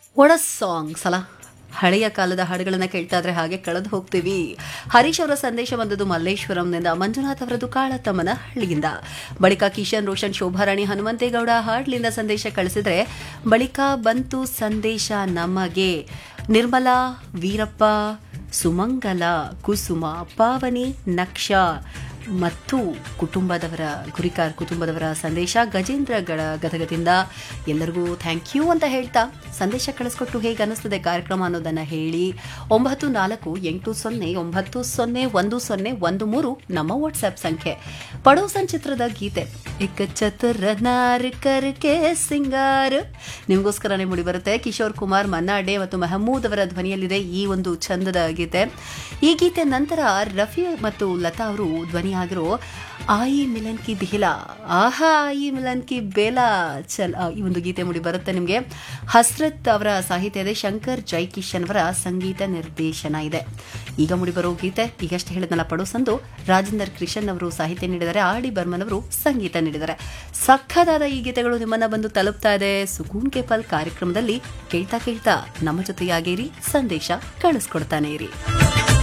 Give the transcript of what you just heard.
ಒಡ ಸಾಂಗ್ಸ್ ಅಲ್ಲ ಹಳೆಯ ಕಾಲದ ಹಾಡುಗಳನ್ನ ಕೇಳ್ತಾ ಇದ್ರೆ ಹಾಗೆ ಕಳೆದು ಹೋಗ್ತೀವಿ ಹರೀಶ್ ಅವರ ಸಂದೇಶ ಬಂದದ್ದು ಮಲ್ಲೇಶ್ವರಂನಿಂದ ಮಂಜುನಾಥ್ ಅವರದ್ದು ಕಾಳತಮ್ಮನ ಹಳ್ಳಿಯಿಂದ ಬಳಿಕ ಕಿಶನ್ ರೋಷನ್ ಶೋಭಾರಾಣಿ ಹನುಮಂತೇಗೌಡ ಹಾಡ್ಲಿಂದ ಸಂದೇಶ ಕಳಿಸಿದ್ರೆ ಬಳಿಕ ಬಂತು ಸಂದೇಶ ನಮಗೆ ನಿರ್ಮಲಾ ವೀರಪ್ಪ ಸುಮಂಗಲ ಕುಸುಮ ಪಾವನಿ ನಕ್ಷ ಮತ್ತು ಕುಟುಂಬದವರ ಗುರಿಕಾರ್ ಕುಟುಂಬದವರ ಸಂದೇಶ ಗಜೇಂದ್ರಗಳ ಗದಗದಿಂದ ಎಲ್ಲರಿಗೂ ಥ್ಯಾಂಕ್ ಯು ಅಂತ ಹೇಳ್ತಾ ಸಂದೇಶ ಕಳಿಸ್ಕೊಟ್ಟು ಹೇಗೆ ಅನಿಸ್ತದೆ ಕಾರ್ಯಕ್ರಮ ಅನ್ನೋದನ್ನ ಹೇಳಿ ಒಂಬತ್ತು ನಾಲ್ಕು ಎಂಟು ಸೊನ್ನೆ ಒಂಬತ್ತು ಸೊನ್ನೆ ಒಂದು ಸೊನ್ನೆ ಒಂದು ಮೂರು ನಮ್ಮ ವಾಟ್ಸ್ಆಪ್ ಸಂಖ್ಯೆ ಪಡೋಸನ್ ಚಿತ್ರದ ಗೀತೆ ಇಕ್ಕ ಚತುರ ನಾರ್ ಕರ್ಕೆ ಸಿಂಗಾರ್ ನಿಮಗೋಸ್ಕರನೇ ಮೂಡಿ ಬರುತ್ತೆ ಕಿಶೋರ್ ಕುಮಾರ್ ಮನ್ನಾಡೆ ಮತ್ತು ಮೆಹಮೂದ್ ಅವರ ಧ್ವನಿಯಲ್ಲಿದೆ ಈ ಒಂದು ಚಂದದ ಗೀತೆ ಈ ಗೀತೆ ನಂತರ ರಫಿ ಮತ್ತು ಲತಾ ಅವರು ಧ್ವನಿಯಾಗಿರೋ ಆಯಿ ಮಿಲನ್ ಕಿ ಬೇಲಾ ಆಹಾ ಆಯಿ ಮಿಲನ್ ಕಿ ಬೇಲಾ ಚಲ್ ಆ, ಈ ಒಂದು ಗೀತೆ ಮೂಡಿ ಬರುತ್ತೆ ನಿಮಗೆ ಹಸ್ರತ್ ಅವರ ಸಾಹಿತ್ಯ ಇದೆ ಶಂಕರ್ ಜೈಕಿಶನ್ ಅವರ ಸಂಗೀತ ನಿರ್ದೇಶನ ಇದೆ ಈಗ ಮೂಡಿ ಬರೋ ಗೀತೆ ಈಗಷ್ಟೇ ಹೇಳಿದ್ನಲ್ಲ ಪಡೋಸಂದು ರಾಜೇಂದರ್ ಕೃಷ್ಣನ್ ಅವರು ಸಾಹಿತ್ಯ ನೀಡಿದ್ದಾರೆ ಆರ್ ಡಿ ಬರ್ಮನ್ ಅವರು ಸಂಗೀತ ನೀಡಿದ್ದಾರೆ ಸಖದಾದ ಈ ಗೀತೆಗಳು ನಿಮ್ಮನ್ನ ಬಂದು ತಲುಪ್ತಾ ಇದೆ ಸುಕೂನ್ ಕೆ ಪಲ್ ಕಾರ್ಯಕ್ರಮದಲ್ಲಿ ಕೇಳ್ತಾ ಕೇಳ್ತಾ ನಮ್ಮ ಜೊತೆಯಾಗಿರಿ ಸಂದೇಶ ಕಳಿಸ್ಕೊಡ್ತಾನೆ ಇರಿ